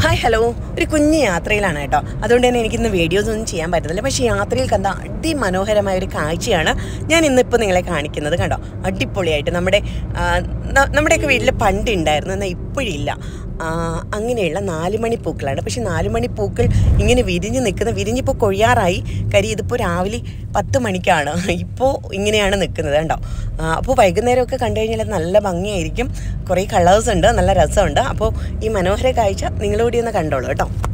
hi hello ഒരു കുഞ്ഞു യാത്രയിലാണ് കേട്ടോ അതുകൊണ്ട് തന്നെ എനിക്കിന്ന് വീഡിയോസ് ഒന്നും ചെയ്യാൻ പറ്റുന്നില്ല പക്ഷേ യാത്രയിൽ കണ്ട അതിമനോഹരമായ ഒരു കാഴ്ചയാണ് ഞാൻ ഇന്നിപ്പോൾ നിങ്ങളെ കാണിക്കുന്നത് കണ്ടോ അടിപൊളിയായിട്ട് നമ്മുടെ ആ, ന- നമ്മുടെയൊക്കെ വീട്ടിൽ പണ്ട് ഉണ്ടായിരുന്നു എന്നാൽ ഇപ്പോഴില്ല ആ, അങ്ങനെയുള്ള നാലുമണി പൂക്കളാണ് പക്ഷേ നാലുമണി പൂക്കൾ ഇങ്ങനെ വിരിഞ്ഞ് നിൽക്കുന്ന വിരിഞ്ഞിപ്പോൾ കൊഴിയാറായി കാര്യം ഇതിപ്പോൾ രാവിലെ പത്ത് മണിക്കാണ് ഇപ്പോൾ ഇങ്ങനെയാണ് നിൽക്കുന്നത് കണ്ടോ ആ, അപ്പോൾ വൈകുന്നേരമൊക്കെ കണ്ടു കഴിഞ്ഞാൽ നല്ല ഭംഗിയായിരിക്കും കുറേ കളേഴ്സ് ഉണ്ട് നല്ല രസമുണ്ട് അപ്പോൾ ഈ മനോഹര കാഴ്ച നിങ്ങളോടി ഒന്ന് കണ്ടോളൂ കേട്ടോ